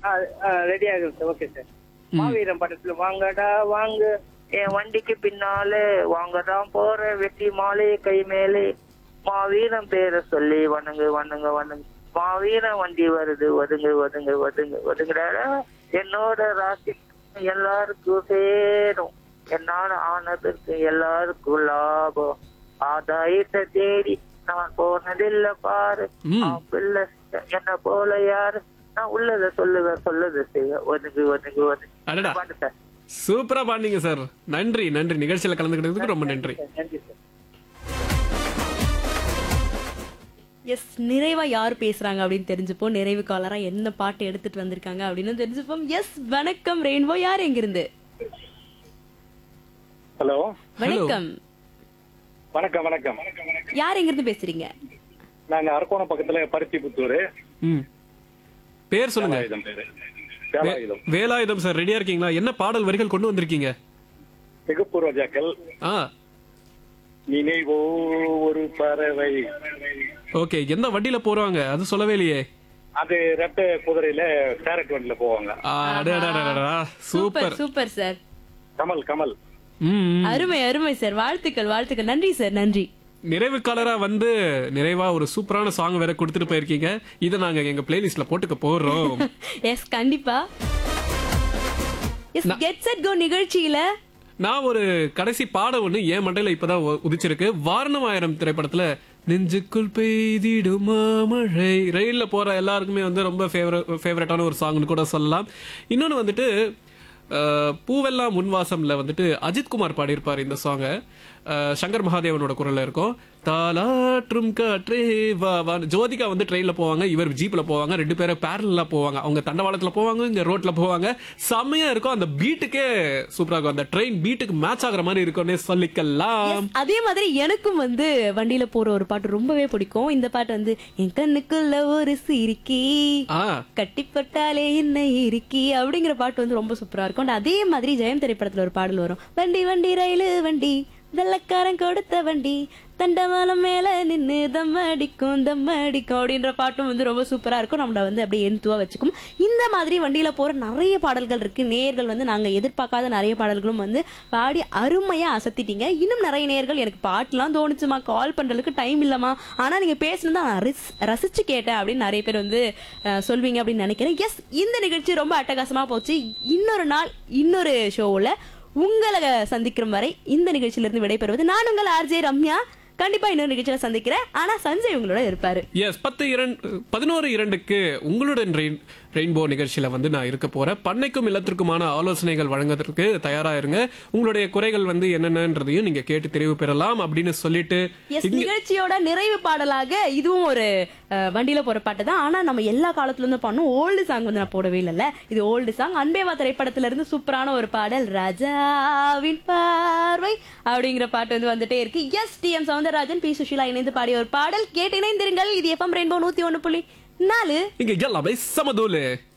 Ready ஆகுது sir okay sir மாவீரன் படத்துல வாங்கடா வாங்க என் வண்டிக்கு பின்னாலே வாங்கதான் போற வெட்டி மாலை கை மேலே மாவீரன் பேரை சொல்லி வணங்கு வணங்கு வணங்கு மாவீரன் வண்டி வருது ஒதுங்கு ஒதுங்கு ஒதுங்கு ஒதுங்குடா என்னோட ராசி எல்லாருக்கும் சேரும் என்னால ஆனதுக்கு எல்லாருக்கும் லாபம் ஆதாயத்தை தேடி நான் போனதில்ல பாரு ம். அவன் பிள்ளை என்ன போல யாரு நான் உள்ளத சொல்லுவேன் சொல்லத செய்ய ஒதுங்கு ஒதுங்கு ஒதுங்கு அடடா. பாட்டு சார் சூப்பரா பாடினீங்க சார் நன்றி நன்றி நிகழ்ச்சியில கலந்துக்கிட்டதுக்கு ரொம்ப நன்றி நன்றி சார் எஸ் நிறைவா யார் பேசுறாங்க அப்படின்னு தெரிஞ்சுப்போம் நிறைவு காலரா என்ன பாட்டு எடுத்துட்டு வந்திருக்காங்க அப்படின்னு தெரிஞ்சுப்போம் எஸ் வணக்கம் ரெயின்போ யார் எங்கிருந்து ஹலோ வணக்கம் வணக்கம் வணக்கம் யார் எங்கிருந்து பேசுறீங்க நாங்க அரக்கோணம் பக்கத்துல பருத்திபுத்தூர் ம் பேர் சொல்லுங்க வேலாயுதம் பேரு வேலாயுதம் வேலாயுதம் சார் ரெடியா இருக்கீங்களா என்ன பாடல் வரிகள் கொண்டு வந்திருக்கீங்க மிகப்பூர்வ ஜாக்கள் ஆ நினைவோ ஒரு பறவை ஓகே எந்த வண்டியில போறாங்க அது சொல்லவே இல்லையே அது ரெட்டை குதிரையில டேரக்ட் வண்டியில போவாங்க ஆ, அடடடடடா, super super super sir Kamal Kamal ம், ம். அருமை அருமை சார் வாழ்த்துக்கள் வாழ்த்துக்கள் நன்றி சார் நன்றி நிறைவு காலரா வந்து நிறைவா ஒரு சூப்பரான சாங் வேற கொடுத்துட்டு போயிருக்கீங்க இதை நாங்க எங்க பிளேலிஸ்ட்ல போட்டுக்க போறோம் எஸ் கண்டிப்பா எஸ் கெட் செட் கோ நிகழ்ச்சியில நான் ஒரு கடைசி பாடம் ஒண்ணு என் மண்டையில இப்பதான் உ- உதிச்சிருக்கு வாரணம் ஆயிரம் திரைப்படத்துல நெஞ்சுக்குள் பெய்திடுமா மழை ரயில்ல போற எல்லாருக்குமே வந்து ரொம்ப ஃபேவரட்டான ஒரு சாங்னு கூட சொல்லலாம் இன்னொன்னு வந்துட்டு அஹ், பூவெல்லாம் முன்வாசம்ல வந்துட்டு அஜித் குமார் பாடியிருப்பார் இந்த சாங்கை சங்கர் மகாதேவனோட குரல்ல இருக்கும் தாலாற்றும் காற்றே வா வா ஜோதிகா வந்து ட்ரெயின்ல போவாங்க இவர் ஜீப்ல போவாங்க ரெண்டு பேரும் பேரலா போவாங்க அவங்க தண்டவாளத்துல போவாங்க இங்க ரோட்ல போவாங்க செம்மையா இருக்கும் அந்த பீட்டுக்கே சூப்பரா இருக்கும் அந்த ட்ரெயின் பீட்டுக்கு மேட்ச் ஆகுற மாதிரி இருக்கும்னே சொல்லிக்கலாம் அதே மாதிரி எனக்கும் வந்து வண்டியில போற ஒரு பாட்டு ரொம்பவே பிடிக்கும் இந்த பாட்டு வந்து என் கண்ணுக்குள்ள ஒரு சிரிக்கி ஆ கட்டிப்பட்டாலே என்ன இருக்கி அப்படிங்கிற பாட்டு வந்து ரொம்ப சூப்பரா இருக்கும் And அதே மாதிரி ஜெயம் திரைப்படத்துல ஒரு பாடல் வரும் வண்டி வண்டி ரயிலு வண்டி வெள்ளக்காரன் கொடுத்த வண்டி தண்டவாளம் மேல நின்னு தம் அடிக்கும் தம் அடிக்கும் அப்படின்ற பாட்டும் வந்து ரொம்ப சூப்பரா இருக்கும் நம்மள வந்து அப்படியே எந்துவா வச்சுக்கும் இந்த மாதிரி வண்டியில போற நிறைய பாடல்கள் இருக்கு நேர்கள் வந்து நாங்க எதிர்பார்க்காத நிறைய பாடல்களும் வந்து பாடி அருமையா அசத்திட்டீங்க இன்னும் நிறைய நேர்கள் எனக்கு பாட்டுலாம் தோணுச்சுமா கால் பண்றதுக்கு டைம் இல்லமா ஆனா நீங்க பேசுனது நான் ரசி- ரசிச்சு கேட்டேன் அப்படின்னு நிறைய பேர் வந்து அஹ், சொல்வீங்க அப்படின்னு நினைக்கிறேன் எஸ் இந்த நிகழ்ச்சி ரொம்ப அட்டகாசமா போச்சு இன்னொரு நாள் இன்னொரு ஷோவில் உங்களை சந்திக்கிற வரை இந்த நிகழ்ச்சியில இருந்து விடைபெறுவது நான் உங்கள் ஆர்ஜே ரம்யா கண்டிப்பா இன்னொரு நிகழ்ச்சியில சந்திக்கிறேன் ஆனா சஞ்சய் உங்களோட இருப்பாரு எஸ் பத்து இரண்டு பதினோரு இரண்டுக்கு உங்களுடன் ரெயின் ரெயின்போ நிகழ்ச்சியில வந்து நான் இருக்க போறேன் பண்ணைக்கும் இல்லத்திற்குமான ஆலோசனைகள் வழங்குவதற்கு தயாரா இருங்க உங்களுடைய குறைகள் வந்து என்னென்னன்றதையும் நீங்க கேட்டு தெரிவு பெறலாம் அப்படின்னு சொல்லிட்டு எஸ் நிகழ்ச்சியோட நிறைவு பாடலாக இதுவும் ஒரு அஹ், வண்டியில போற பாட்டு தான் ஆனா நம்ம எல்லா காலத்துல இருந்து பண்ணோம் ஓல்டு சாங் வந்து நான் போடவே இல்லைல்ல இது ஓல்டு சாங் அன்பேவா திரைப்படத்துல இருந்து சூப்பரான ஒரு பாடல் ராஜாவின் பார்வை அப்படிங்கிற பாட்டு வந்து வந்துட்டே இருக்கு S T M Soundararajan P Susheela இணைந்து பாடிய ஒரு பாடல் கேட்டு இணைந்திருங்கள் இது எஃப்எம் ரெயின்போ நூத்தி ஒண்ணு புள்ளி நாலு இங்க எல்லாமே சமதூலு